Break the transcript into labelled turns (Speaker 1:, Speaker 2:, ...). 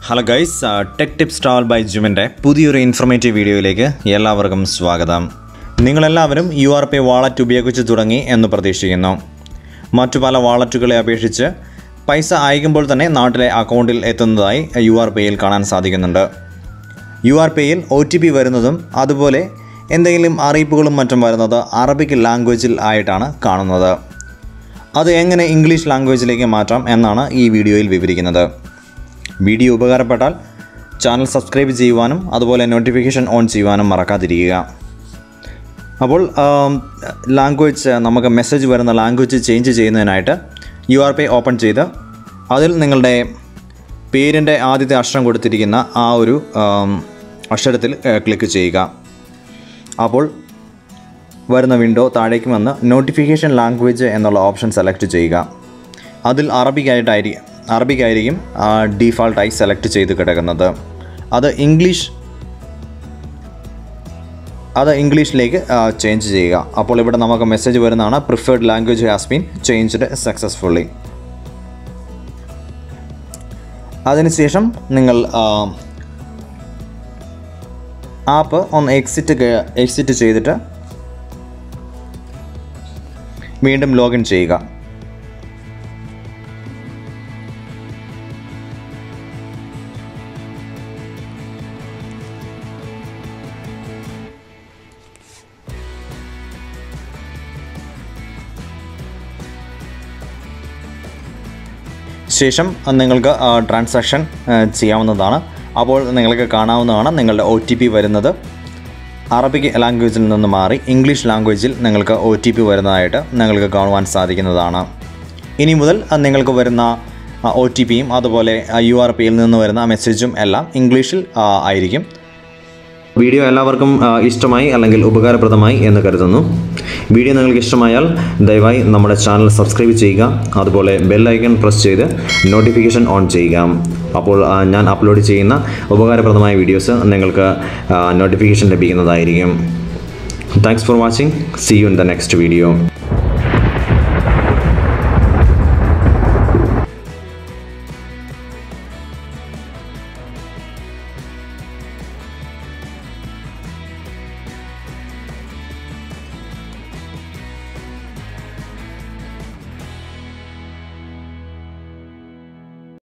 Speaker 1: hello guys tech tip stall by ജുമിൻ്റെ പുതിയൊരു informative വീഡിയോയിലേക്ക് എല്ലാവർക്കും സ്വാഗതം നിങ്ങളെല്ലാവരും യു ആർ പേ വാളറ്റ് ഉപയോഗിച്ച് തുടങ്ങി എന്ന് പ്രതീക്ഷിക്കുന്നു മറ്റു പല വാളറ്റുകളെ അപേക്ഷിച്ച് പൈസ അയക്കുമ്പോൾ തന്നെ നാട്ടിലെ അക്കൗണ്ടിൽ എത്തുന്നതായി യു ആർ പേയിൽ കാണാൻ സാധിക്കുന്നുണ്ട് യു ആർ പേയിൽ ഒ ടി പി വരുന്നതും അതുപോലെ എന്തെങ്കിലും അറിയിപ്പുകളും മറ്റും വരുന്നത് അറബിക് ലാംഗ്വേജിൽ ആയിട്ടാണ് കാണുന്നത് അത് എങ്ങനെ ഇംഗ്ലീഷ് ലാംഗ്വേജിലേക്ക് മാറ്റാം എന്നാണ് ഈ വീഡിയോയിൽ വിവരിക്കുന്നത് വീഡിയോ ഉപകാരപ്പെട്ടാൽ ചാനൽ സബ്സ്ക്രൈബ് ചെയ്യുവാനും അതുപോലെ നോട്ടിഫിക്കേഷൻ ഓൺ ചെയ്യുവാനും മറക്കാതിരിക്കുക അപ്പോൾ ലാംഗ്വേജ് നമുക്ക് മെസ്സേജ് വരുന്ന ലാംഗ്വേജ് ചേഞ്ച് ചെയ്യുന്നതിനായിട്ട് യു ആർ പേ ഓപ്പൺ ചെയ്ത് അതിൽ നിങ്ങളുടെ പേരിൻ്റെ ആദ്യത്തെ അക്ഷരം കൊടുത്തിരിക്കുന്ന ആ ഒരു ആം, അക്ഷരത്തിൽ ക്ലിക്ക് ചെയ്യുക അപ്പോൾ വരുന്ന വിൻഡോ താഴേക്ക് വന്ന് നോട്ടിഫിക്കേഷൻ ലാംഗ്വേജ് എന്നുള്ള ഓപ്ഷൻ സെലക്ട് ചെയ്യുക അതിൽ അറബിക്കായിട്ടായിരിക്കും അറബിക്കായിരിക്കും ഡീഫാൾട്ടായി സെലക്ട് ചെയ്ത് കിടക്കുന്നത് അത് ഇംഗ്ലീഷ് അത് ഇംഗ്ലീഷിലേക്ക് ചേഞ്ച് ചെയ്യുക അപ്പോൾ ഇവിടെ നമുക്ക് മെസ്സേജ് വരുന്നതാണ് preferred language has been changed successfully അതിനുശേഷം നിങ്ങൾ ആപ്പ് ഒന്ന് എക്സിറ്റ് എക്സിറ്റ് ചെയ്തിട്ട് വീണ്ടും ലോഗിൻ ചെയ്യുക ശേഷം നിങ്ങൾക്ക് ട്രാൻസാക്ഷൻ ചെയ്യാവുന്നതാണ് അപ്പോൾ നിങ്ങൾക്ക് കാണാവുന്നതാണ് നിങ്ങളുടെ ഒ ടി പി വരുന്നത് അറബിക് ലാംഗ്വേജിൽ നിന്ന് മാറി ഇംഗ്ലീഷ് ലാംഗ്വേജിൽ നിങ്ങൾക്ക് ഒ ടി പി വരുന്നതായിട്ട് നിങ്ങൾക്ക് കാണുവാൻ സാധിക്കുന്നതാണ് ഇനി മുതൽ അഹ് നിങ്ങൾക്ക് വരുന്ന ഒ ടി പിയും അതുപോലെ യു ആർ പിയിൽ നിന്ന് വരുന്ന മെസ്സേജും എല്ലാം ഇംഗ്ലീഷിൽ ആ, ആയിരിക്കും വീഡിയോ എല്ലാവർക്കും ആ, ഇഷ്ടമായി അല്ലെങ്കിൽ ഉപകാരപ്രദമായി എന്ന് കരുതുന്നു വീഡിയോ നിങ്ങൾക്ക് ഇഷ്ടമായാൽ ദയവായി നമ്മുടെ ചാനൽ സബ്സ്ക്രൈബ് ചെയ്യുക അതുപോലെ ബെൽ ഐക്കൺ പ്രസ് ചെയ്ത് നോട്ടിഫിക്കേഷൻ ഓൺ ചെയ്യുക അപ്പോൾ ആ, ഞാൻ അപ്ലോഡ് ചെയ്യുന്ന ഉപകാരപ്രദമായ വീഡിയോസ് നിങ്ങൾക്ക് നോട്ടിഫിക്കേഷൻ ലഭിക്കുന്നതായിരിക്കും thanks for watching see you in the next video